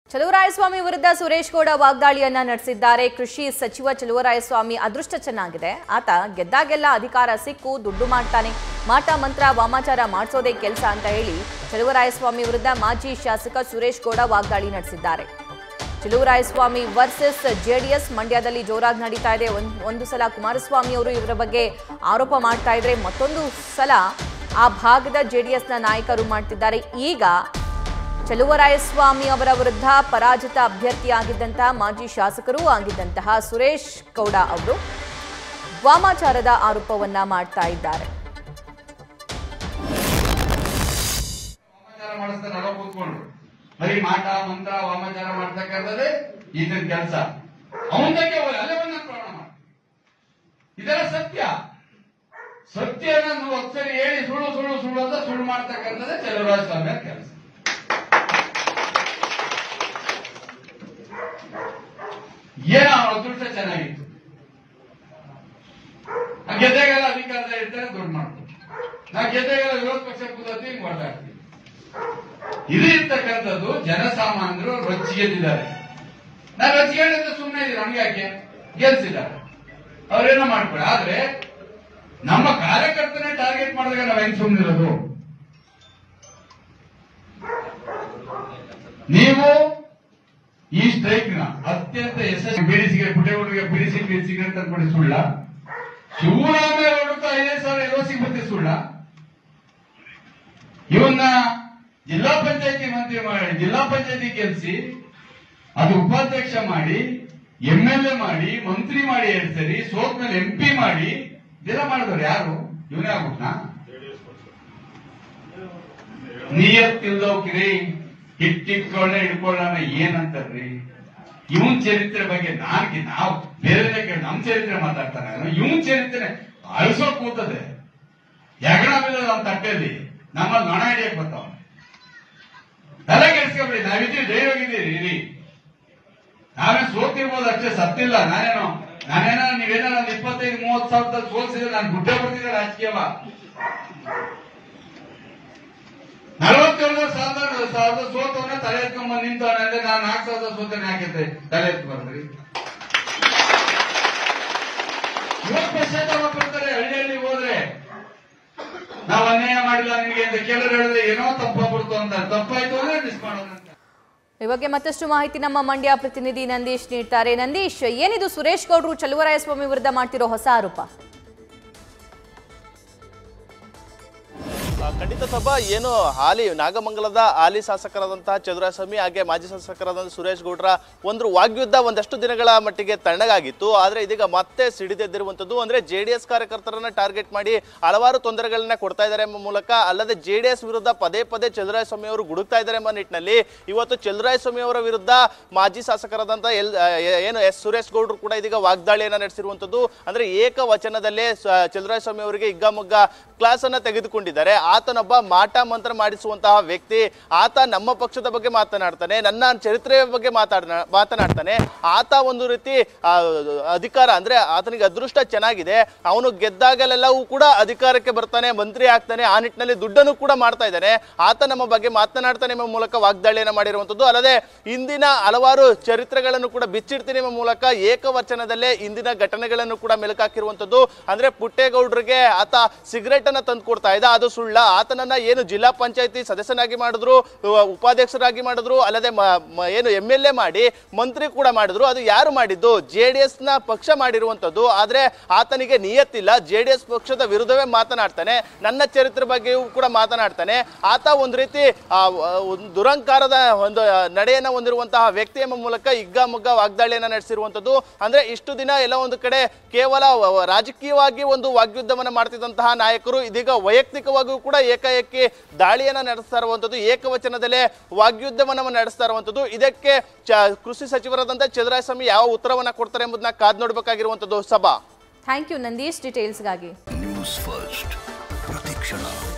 ಚಲುವರಾಯಸ್ವಾಮಿ ವಿರುದ್ಧ ಸುರೇಶ್ ಗೌಡ ವಾಗ್ದಾಳಿಯನ್ನ ನಡೆಸಿದ್ದಾರೆ ಕೃಷಿ ಸಚಿವ ಚಲುವರಾಯಸ್ವಾಮಿ ಅದೃಷ್ಟ ಚೆನ್ನಾಗಿದೆ ಆತ ಗೆದ್ದಾಗೆಲ್ಲ ಅಧಿಕಾರ ಸಿಕ್ಕು ದುಡ್ಡು ಮಾಡ್ತಾನೆ ಮಾಟ ಮಂತ್ರ ವಾಮಾಚಾರ ಮಾಡಿಸೋದೇ ಕೆಲಸ ಅಂತ ಹೇಳಿ ಚಲುವರಾಯಸ್ವಾಮಿ ವಿರುದ್ಧ ಮಾಜಿ ಶಾಸಕ ಸುರೇಶ್ ಗೌಡ ವಾಗ್ದಾಳಿ ನಡೆಸಿದ್ದಾರೆ ಚಲುವರಾಯಸ್ವಾಮಿ ವರ್ಸಸ್ ಜೆಡಿಎಸ್ ಮಂಡ್ಯದಲ್ಲಿ ಜೋರಾಗಿ ನಡೀತಾ ಇದೆ ಒಂದ್- ಒಂದು ಸಲ ಕುಮಾರಸ್ವಾಮಿ ಅವರು ಇವರ ಬಗ್ಗೆ ಆರೋಪ ಮಾಡ್ತಾ ಇದ್ರೆ ಮತ್ತೊಂದು ಸಲ ಆ ಭಾಗದ ಜೆಡಿಎಸ್ನ ನಾಯಕರು ಮಾಡ್ತಿದ್ದಾರೆ ಈಗ ಚಲುವರಾಯಸ್ವಾಮಿ ಅವರ ವಿರುದ್ಧ ಪರಾಜಿತ ಅಭ್ಯರ್ಥಿಯಾಗಿದ್ದಂತಹ ಮಾಜಿ ಶಾಸಕರೂ ಆಗಿದ್ದಂತಹ ಸುರೇಶ್ ಗೌಡ ಅವರು ವಾಮಾಚಾರದ ಆರೋಪವನ್ನ ಮಾಡ್ತಾ ಇದ್ದಾರೆ ವಾಮಾಚಾರ ಮಾಡಿಸ್ತಾರೆ ಅಲ್ಲ ಕೂತ್ಕೊಂಡು ಬರೀ ಮಾಟ ಮಂತ್ರ ವಾಮಾಚಾರ ಮಾಡ್ತಕ್ಕಂಥದ್ದೇ ಈತನ ಕೆಲಸ ಅವನಕ್ಕೆ ಅಲ್ಲೇ ಬಂದು ನಾನು ಪ್ರಮಾಣ ಮಾಡಿ ಇದೆಲ್ಲ ಸತ್ಯ ಸತ್ಯನ ನೀವು ಅಕ್ಷರಿ ಹೇಳಿ ಸುಳ್ಳು ಸುಳ್ಳು ಸುಳ್ಳು ಅಂತ ಸುಳ್ಳು ಮಾಡ್ತಕ್ಕಂಥದ್ದೇ ಚಲುವರಾಜ ಸ್ವಾಮಿ ಕೆಲಸ ಏನೋ ಅವನ ಅದೃಷ್ಟ ಚೆನ್ನಾಗಿತ್ತು ಆ ಗೆದ್ದಾಗೆಲ್ಲ ಅಧಿಕಾರದ ಇರ್ತಾರೆ ದುಡ್ಡು ಮಾಡ್ತಾರೆ ನಾ ಗೆದ್ದಾಗೆಲ್ಲ ವಿರೋಧ ಪಕ್ಷ ಕೂದತಿ ಹಿಂಗ್ ಹೊರಟಾಗ್ತೀವಿ ಇದು ಇರ್ತಕ್ಕಂಥದ್ದು ಜನಸಾಮಾನ್ಯರು ರೊಚ್ಚಿಗೆದ್ದಿದ್ದಾರೆ ನಾನು ರೊಚ್ಚಿಗೆದ್ದ ಸುಮ್ಮನೆ ಇದ್ದೀನಿ ನಮ್ಗೆ ಯಾಕೆ ಗೆಲ್ಸಿದ್ದಾರೆ ಅವ್ರೇನೋ ಮಾಡ್ಕೊಳ್ಳಿ ಆದ್ರೆ ನಮ್ಮ ಕಾರ್ಯಕರ್ತನೇ ಟಾರ್ಗೆಟ್ ಮಾಡಿದಾಗ ನಾವ್ ಹೆಂಗ್ ಸುಮ್ಮನಿರೋದು ನೀವು ಈ ಸ್ಟ್ರೈಕ್ ನ ಅತ್ಯಂತ ಯಶಸ್ವಿ ಬಿಡಿ ಸಿಗರೇಟ್ ಪುಟ್ಟೆಗಳಿಗೆ ಬಿಡಿ ಸಿಗರೇಟ್ ಸಿಗರೇಟ್ ತಂದ್ಬಿಡಿ ಸುಳ್ಳ ಶಿವರಾಮೇಗೌಡ ಹೊರತು ಐದೈದು ಸಾವಿರ ಎಲ್ಲೋ ಸಿಗುತ್ತೆ ಸುಳ್ಳ ಇವನ್ನ ಜಿಲ್ಲಾ ಪಂಚಾಯತಿ ಮಂತ್ರಿ ಮಾಡಿ ಜಿಲ್ಲಾ ಪಂಚಾಯತಿ ಗೆಲ್ಸಿ ಅದು ಉಪಾಧ್ಯಕ್ಷ ಮಾಡಿ ಎಂ ಎಲ್ ಎ ಮಾಡಿ ಮಂತ್ರಿ ಮಾಡಿ ಎರಡ್ ಸರಿ ಸೋತ್ ಮೇಲೆ ಎಂ ಪಿ ಮಾಡಿ ಇದೆಲ್ಲ ಮಾಡಿದವ್ರು ಯಾರು ಇವನೇ ಆಗ್ಬಿಟ್ನಾ ನಿಯತ್ತಿಲ್ದೋಕ್ರಿ ಹಿಟ್ಟಿಟ್ಕೊಳ್ಳೆ ಹಿಡ್ಕೊಳ್ಳೋಣ ಏನಂತಾರ್ರಿ ಇವನ್ ಚರಿತ್ರೆ ಬಗ್ಗೆ ನಾನ್ಗೆ ನಾವು ಬೇರೆ ಕೇಳಿ ನಮ್ ಚರಿತ್ರೆ ಮಾತಾಡ್ತಾನೆ ಇವನ್ ಚರಿತ್ರೆ ಅಳಿಸೋ ಕೂತದೆ ಯಗಣ ಬಿದ್ದದ ನಮ್ಮ ತಟ್ಟೆಯಲ್ಲಿ ನಮ್ಮಲ್ಲಿ ನೊಣ ಹಿಡಿಯಕ್ ಬರ್ತಾವ ತಲೆ ಕೆಡ್ಸ್ಕೊಬಿಡಿ ನಾವಿದ್ದೀವಿ ಧೈರ್ಯವಾಗಿದ್ದೀರಿ ಇರಿ ನಾವೇ ಸೋತಿರ್ಬೋದು ಅಷ್ಟೇ ಸತ್ತಿಲ್ಲ ನಾನೇನೋ ನಾನೇನೋ ನೀವೇನೋ ಒಂದ್ ಇಪ್ಪತ್ತೈದು ಮೂವತ್ತು ಸಾವಿರ ಸೋಲ್ಸಿದ್ರೆ ನಾನು ಗುಡ್ಡೆ ಬರ್ತಿದ್ದೆ ರಾಜಕೀಯವ ನಲವತ್ತೇಳು ಸಾವಿರದ ಸಾವಿರದ ಸೋತವನ್ನ ತಲೆ ಎತ್ಕೊಂಡ್ ಬಂದ್ ನಿಂತವನ ಅಂದ್ರೆ ನಾನು ನಾಲ್ಕು ಸಾವಿರದ ಸೋತನೆ ಹಾಕಿದ್ದೆ ತಲೆ ಎತ್ತಿ ಬರ್ದ್ರಿ ಇವಾಗ ಪಶ್ಚಾತ್ತಾಪ ಪಡ್ತಾರೆ ಹಳ್ಳಿ ಹಳ್ಳಿ ಹೋದ್ರೆ ನಾವು ಅನ್ಯಾಯ ಮಾಡಿಲ್ಲ ನಿಮಗೆ ಅಂತ ಕೆಲವರು ಹೇಳಿದ್ರೆ ಏನೋ ತಪ್ಪಾಗ್ಬಿಡ್ತು ಅಂತ ತಪ್ಪಾಯ್ತು ಅಂದ್ರೆ ಮಿಸ್ ಮಾಡೋದಂತ ಈ ಬಗ್ಗೆ ಮತ್ತಷ್ಟು ಮಾಹಿತಿ ನಮ್ಮ ಮಂಡ್ಯ ಪ್ರತಿನಿಧಿ ನಂದೀಶ್ ನೀಡ್ತಾರೆ ನಂದೀಶ್ ಏನಿದು ಸುರೇಶ್ ಗೌಡ್ರು ಚಲುವರಾಯಸ್ವಾಮಿ ವಿರುದ್ಧ ಮಾಡ್ತಿರೋ ಹೊಸ ಆರೋಪ ಆ, ಖಂಡಿತ ಸಭಾ ಏನು ಹಾಲಿ ನಾಗಮಂಗಲದ ಹಾಲಿ ಶಾಸಕರಾದಂತಹ ಚಂದ್ರಸ್ವಾಮಿ ಹಾಗೆ ಮಾಜಿ ಶಾಸಕರಾದಂತಹ ಸುರೇಶ್ ಗೌಡ್ರ ಒಂದು ವಾಗ್ಯುದ್ಧ ಒಂದಷ್ಟು ದಿನಗಳ ಮಟ್ಟಿಗೆ ತಣ್ಣಗಾಗಿತ್ತು ಆದ್ರೆ ಇದೀಗ ಮತ್ತೆ ಸಿಡಿದೆದ್ದಿರುವಂತದ್ದು ಅಂದ್ರೆ ಜೆ ಡಿ ಎಸ್ ಕಾರ್ಯಕರ್ತರನ್ನ ಟಾರ್ಗೆಟ್ ಮಾಡಿ ಹಲವಾರು ತೊಂದರೆಗಳನ್ನ ಕೊಡ್ತಾ ಇದ್ದಾರೆ ಎಂಬ ಮೂಲಕ ಅಲ್ಲದೆ ಜೆ ಡಿ ಎಸ್ ವಿರುದ್ಧ ಪದೇ ಪದೇ ಚಂದ್ರಸ್ವಾಮಿ ಅವರು ಗುಡುಕ್ತಾ ಇದ್ದಾರೆ ಎಂಬ ನಿಟ್ಟಿನಲ್ಲಿ ಇವತ್ತು ಚಂದ್ರಸ್ವಾಮಿ ಅವರ ವಿರುದ್ಧ ಮಾಜಿ ಶಾಸಕರಾದಂತಹ ಎಲ್ ಆ, ಏನು ಎಸ್ ಸುರೇಶ್ ಗೌಡ್ರು ಕೂಡ ಇದೀಗ ವಾಗ್ದಾಳಿಯನ್ನ ನಡೆಸಿರುವಂತದ್ದು ಅಂದ್ರೆ ಏಕವಚನದಲ್ಲೇ ಸ- ಚಂದ್ರಸ್ವಾಮಿ ಅವರಿಗೆ ಹಿಗ್ಗಾಮುಗ್ಗ ಕ್ಲಾಸ್ ಅನ್ನ ತೆಗೆದುಕೊಂಡಿದ್ದಾರೆ ಆತನೊಬ್ಬ ಮಾಟ ಮಂತ್ರ ಮಾಡಿಸುವಂತಹ ವ್ಯಕ್ತಿ ಆತ ನಮ್ಮ ಪಕ್ಷದ ಬಗ್ಗೆ ಮಾತನಾಡ್ತಾನೆ ನನ್ನ ಚರಿತ್ರೆಯ ಬಗ್ಗೆ ಮಾತಾಡ ಮಾತನಾಡ್ತಾನೆ ಆತ ಒಂದು ರೀತಿ ಆ, ಅಧಿಕಾರ ಅಂದ್ರೆ ಆತನಿಗೆ ಅದೃಷ್ಟ ಚೆನ್ನಾಗಿದೆ ಅವನು ಗೆದ್ದಾಗಲೆಲ್ಲವೂ ಕೂಡ ಅಧಿಕಾರಕ್ಕೆ ಬರ್ತಾನೆ ಮಂತ್ರಿ ಆಗ್ತಾನೆ ಆ ನಿಟ್ಟಿನಲ್ಲಿ ದುಡ್ಡನ್ನು ಕೂಡ ಮಾಡ್ತಾ ಇದ್ದಾನೆ ಆತ ನಮ್ಮ ಬಗ್ಗೆ ಮಾತನಾಡ್ತಾನೆ ಎಂಬ ಮೂಲಕ ವಾಗ್ದಾಳಿಯನ್ನು ಮಾಡಿರುವಂತದ್ದು ಅಲ್ಲದೆ ಇಂದಿನ ಹಲವಾರು ಚರಿತ್ರೆಗಳನ್ನು ಕೂಡ ಬಿಚ್ಚಿಡ್ತೀನಿ ಎಂಬ ಮೂಲಕ ಏಕವಚನದಲ್ಲೇ ಇಂದಿನ ಘಟನೆಗಳನ್ನು ಕೂಡ ಮೆಲುಕಾಕಿರುವಂತದ್ದು ಅಂದ್ರೆ ಪುಟ್ಟೇಗೌಡರಿಗೆ ಆತ ಸಿಗರೇಟ್ ಅನ್ನ ತಂದು ಕೊಡ್ತಾ ಇದ್ದ ಅದು ಸುಳ್ಳ ಆತನನ್ನ ಏನು ಜಿಲ್ಲಾ ಪಂಚಾಯತಿ ಸದಸ್ಯನಾಗಿ ಮಾಡಿದ್ರು ಉ- ಉಪಾಧ್ಯಕ್ಷರಾಗಿ ಮಾಡಿದ್ರು ಅಲ್ಲದೆ ಮ- ಮ- ಏನು ಎಂ ಎಲ್ ಎ ಮಾಡಿ ಮಂತ್ರಿ ಕೂಡ ಮಾಡಿದ್ರು ಅದು ಯಾರು ಮಾಡಿದ್ದು ಜೆ ಡಿ ಎಸ್ ನ ಪಕ್ಷ ಮಾಡಿರುವಂತದ್ದು ಆದ್ರೆ ಆತನಿಗೆ ನಿಯತ್ತಿಲ್ಲ ಜೆ ಡಿ ಎಸ್ ಪಕ್ಷದ ವಿರುದ್ಧವೇ ಮಾತನಾಡ್ತಾನೆ ನನ್ನ ಚರಿತ್ರೆ ಬಗ್ಗೆಯೂ ಕೂಡ ಮಾತನಾಡ್ತಾನೆ ಆತ ಒಂದು ರೀತಿ ಆ, ಒಂದು ದುರಂಕಾರದ ಒಂದು ಆ, ನಡೆಯನ್ನ ಹೊಂದಿರುವಂತಹ ವ್ಯಕ್ತಿ ಎಂಬ ಮೂಲಕ ಹಿಗ್ಗಾಮುಗ್ಗ ವಾಗ್ದಾಳಿಯನ್ನ ನಡೆಸಿರುವಂತದ್ದು ಅಂದ್ರೆ ಇಷ್ಟು ದಿನ ಎಲ್ಲ ಒಂದು ಕಡೆ ಕೇವಲ ವ- ವ- ರಾಜಕೀಯವಾಗಿ ಒಂದು ವಾಗ್ಯುದ್ಧವನ್ನ ಮಾಡ್ತಿದ್ದಂತಹ ನಾಯಕರು ಇದೀಗ ವೈಯಕ್ತಿಕವಾಗಿಯೂ ಕೂಡ ಏಕಾಏಕಿ ದಾಳಿಯನ್ನ ನಡೆಸ್ತಾ ಇರುವಂತದ್ದು ಏಕವಚನದಲ್ಲೇ ವಾಗ್ಯುದ್ಧವನ್ನ ನಡೆಸ್ತಾ ಇರುವಂತದ್ದು ಇದಕ್ಕೆ ಚ- ಕೃಷಿ ಸಚಿವರಾದಂತಹ ಚಂದ್ರಸ್ವಾಮಿ ಯಾವ ಉತ್ತರವನ್ನ ಕೊಡ್ತಾರೆ ಎಂಬುದನ್ನ ಕಾದ್ ನೋಡ್ಬೇಕಾಗಿರುವಂತದ್ದು ಸಭಾ ಥ್ಯಾಂಕ್ ಯು ನಂದೀಶ್ ಡೀಟೇಲ್ಸ್ಗಾಗಿ ನ್ಯೂಸ್ ಫಸ್ಟ್ ಪ್ರತಿಕ್ಷಣ